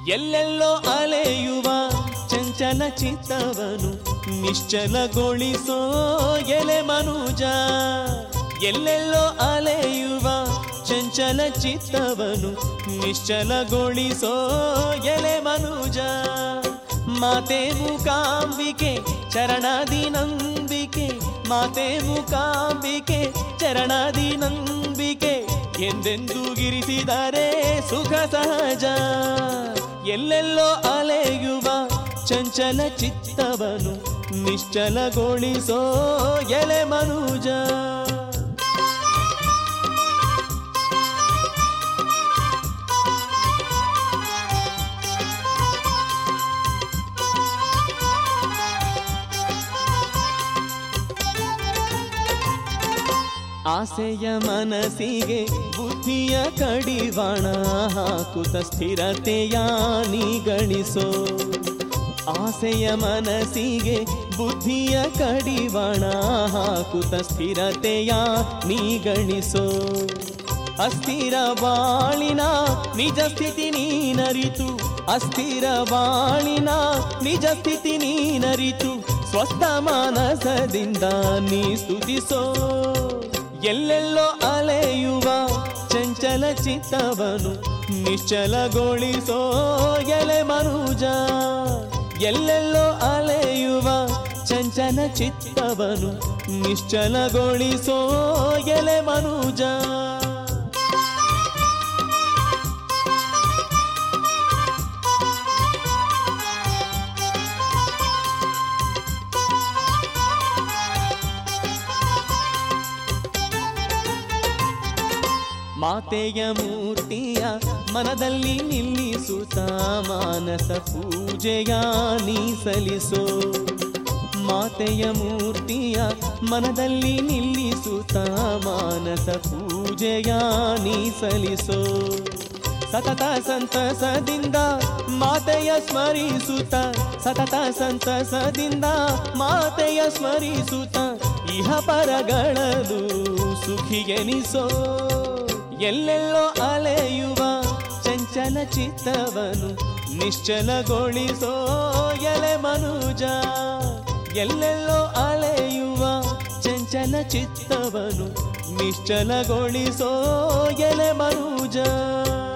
ಎಲ್ಲೆಲ್ಲೋ ಅಲೆಯುವ ಚಂಚಲ ಚಿತ್ತವನು ನಿಶ್ಚಲಗೊಳಿಸೋ ಎಲೆ ಮನುಜ ಎಲ್ಲೆಲ್ಲೋ ಅಲೆಯುವ ಚಂಚಲ ಚಿತ್ತವನು ನಿಶ್ಚಲಗೊಳಿಸೋ ಎಲೆ ಮನುಜ ಮಾತೆ ಮೂಕಾಂಬಿಕೆ ಚರಣದಿ ನಂಬಿಕೆ ಮಾತೆ ಮೂಕಾಂಬಿಕೆ ಚರಣದಿ ನಂಬಿಕೆ ಎಂದೆಂದು ಗಿರಿಸಿದರೆ ಸುಖ ಸಹಜ ಎಲ್ಲೆಲ್ಲೋ ಅಲೆಯುವ ಚಂಚಲ ಚಿತ್ತವನು ನಿಶ್ಚಲಗೊಳಿಸೋ ಎಲೆ ಮನುಜ ಆಸೆಯ ಮನಸ್ಸಿಗೆ ಬುದ್ಧಿಯ ಕಡಿವಾಣ ಹಾಕುತ್ತ ಸ್ಥಿರತೆಯ ನೀ ಗಳಿಸೋ ಆಸೆಯ ಮನಸ್ಸಿಗೆ ಬುದ್ಧಿಯ ಕಡಿವಾಣ ಹಾಕುತ್ತ ಸ್ಥಿರತೆಯ ನೀ ಗಳಿಸೋ ಅಸ್ಥಿರ ಬಾಳಿನ ನಿಜ ಸ್ಥಿತಿ ನೀನರಿತು ಅಸ್ಥಿರ ಬಾಳಿನ ನಿಜ ಸ್ಥಿತಿ ನೀನರಿತು ಸ್ವಸ್ಥ ಮಾನಸದಿಂದ ನೀ ಸ್ತುತಿಸೋ ಎಲ್ಲೆಲ್ಲೋ ಅಲೆಯುವ ಚಂಚಲ ಚಿತ್ತವನು ನಿಶ್ಚಲಗೊಳಿಸೋ ಎಲೆ ಮನುಜ ಎಲ್ಲೆಲ್ಲೋ ಅಲೆಯುವ ಚಂಚಲ ಚಿತ್ತವನು ನಿಶ್ಚಲಗೊಳಿಸೋ ಎಲೆ ಮನುಜ ಮಾತೆಯ ಮೂರ್ತಿಯ ಮನದಲ್ಲಿ ನಿಲ್ಲಿಸುತ್ತ ಮಾನಸ ಪೂಜೆಯ ನೀ ಸಲ್ಲಿಸೋ ಮಾತೆಯ ಮೂರ್ತಿಯ ಮನದಲ್ಲಿ ನಿಲ್ಲಿಸುತ್ತ ಮಾನಸ ಪೂಜೆಯ ನೀ ಸಲ್ಲಿಸೋ ಸತತ ಸಂತಸದಿಂದ ಮಾತೆಯ ಸ್ಮರಿಸುತ್ತ ಸತತ ಸಂತಸದಿಂದ ಮಾತೆಯ ಸ್ಮರಿಸುತ್ತ ಇಹ ಪರಗಳದು ಸುಖಿಗೆನಿಸೋ ಎಲ್ಲೆಲ್ಲೋ ಅಲೆಯುವ ಚಂಚಲ ಚಿತ್ತವನು ನಿಶ್ಚಲಗೊಳಿಸೋ ಎಲೆ ಮನುಜ ಎಲ್ಲೆಲ್ಲೋ ಅಲೆಯುವ ಚಂಚಲ ಚಿತ್ತವನು ನಿಶ್ಚಲಗೊಳಿಸೋ ಎಲೆ ಮನುಜ